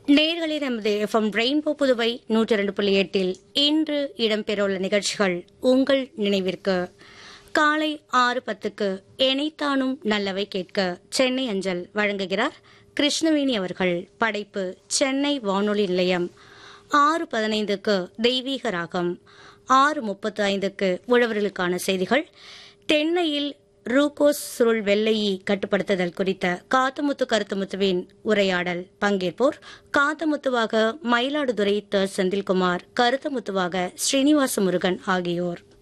நேர்களில் நமது FM rainbow Puduvai நூற்றி இரண்டு புள்ளி எட்டில் இன்று இடம்பெறவுள்ள நிகழ்ச்சிகள் உங்கள் நினைவிற்கு காலை ஆறு பத்துக்கு எனைத்தானும் நல்லவை கேட்க சென்னை அஞ்சல் வழங்குகிறார் கிருஷ்ணவேணி அவர்கள் படைப்பு சென்னை வானொலி நிலையம் ஆறு பதினைந்துக்கு தெய்வீக ராகம் ஆறு முப்பத்து ஐந்துக்கு உழவர்களுக்கான செய்திகள் தென்னையில் ரூகோஸ் சுருள் வெள்ளையை கட்டுப்படுத்துதல் குறித்த காத்தமுத்து கருத்துமுத்துவின் உரையாடல் பங்கேற்போர் காத்தமுத்துவாக மயிலாடுதுறை த செந்தில்குமார் கருத்தமுத்துவாக ஸ்ரீனிவாச முருகன் ஆகியோர்